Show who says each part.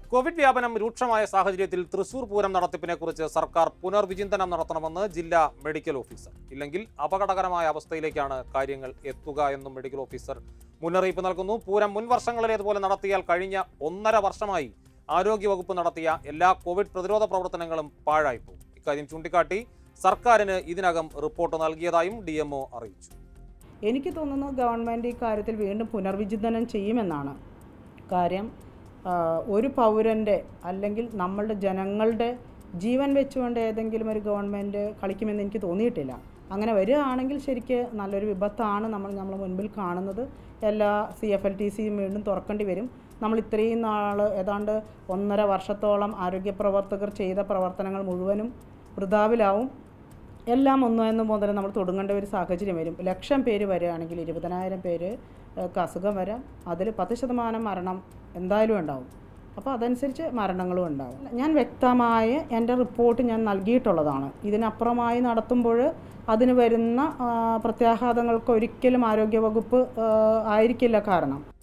Speaker 1: Covid വ്യാപനം രൂക്ഷമായ സാഹചര്യത്തിൽ തൃശൂർ പൂരം നടത്തിപ്പിനെ കുറിച്ച് സർക്കാർ പുനർവിചിന്തനം നടത്തണമെന്ന് ജില്ലാ മെഡിക്കൽ ഓഫീസർ ഇല്ലെങ്കിൽ അപകടകരമായ അവസ്ഥയിലേക്കാണ് കാര്യങ്ങൾ എത്തുക എന്നും മെഡിക്കൽ ഓഫീസർ മുന്നറിയിപ്പ് നൽകുന്നു പൂരം മുൻ വർഷങ്ങളിലേതുപോലെ നടത്തിയാൽ കഴിഞ്ഞ ഒന്നര വർഷമായി ആരോഗ്യവകുപ്പ് നടത്തിയ എല്ലാ കോവിഡ് പ്രതിരോധ പ്രവർത്തനങ്ങളും പാഴായിപ്പോകും ഇക്കാര്യം ചൂണ്ടിക്കാട്ടി സർക്കാരിന് ഇതിനകം റിപ്പോർട്ട് നൽകിയതായും ഡി അറിയിച്ചു
Speaker 2: എനിക്ക് തോന്നുന്നു ഗവൺമെൻറ് ഈ കാര്യത്തിൽ വീണ്ടും പുനർവിചിന്തനം ചെയ്യുമെന്നാണ് കാര്യം ആ, ഒരു പൗരൻ്റെ അല്ലെങ്കിൽ നമ്മളുടെ ജനങ്ങളുടെ ജീവൻ വെച്ചുകൊണ്ട് ഏതെങ്കിലും ഒരു ഗവൺമെൻറ് കളിക്കുമെന്ന് എനിക്ക് തോന്നിയിട്ടില്ല അങ്ങനെ വരികയാണെങ്കിൽ ശരിക്ക് നല്ലൊരു വിപത്താണ് നമ്മൾ നമ്മൾ മുൻപിൽ കാണുന്നത് എല്ലാ സി എഫ് എൽ ടി സിയും വീണ്ടും തുറക്കേണ്ടി വരും നമ്മൾ ഇത്രയും നാൾ ഏതാണ്ട് ഒന്നര വർഷത്തോളം ആരോഗ്യ പ്രവർത്തകർ ചെയ്ത പ്രവർത്തനങ്ങൾ മുഴുവനും വൃതാവിലാവും എല്ലാം ഒന്നു മുതൽ നമ്മൾ തുടങ്ങേണ്ട ഒരു സാഹചര്യം വരും ലക്ഷം പേര് വരികയാണെങ്കിൽ ഇരുപതിനായിരം പേര് ഏഹ് അസുഖം വരാം അതിൽ പത്ത് ശതമാനം മരണം എന്തായാലും ഉണ്ടാവും അപ്പോൾ അതനുസരിച്ച് മരണങ്ങളും ഉണ്ടാവും ഞാൻ വ്യക്തമായ എൻ്റെ റിപ്പോർട്ട് ഞാൻ നൽകിയിട്ടുള്ളതാണ് ഇതിനപ്പുറമായി നടത്തുമ്പോൾ അതിന് വരുന്ന ആ, പ്രത്യാഘാതങ്ങൾക്ക് ഒരിക്കലും ആരോഗ്യവകുപ്പ് ആ, ആയിരിക്കില്ല കാരണം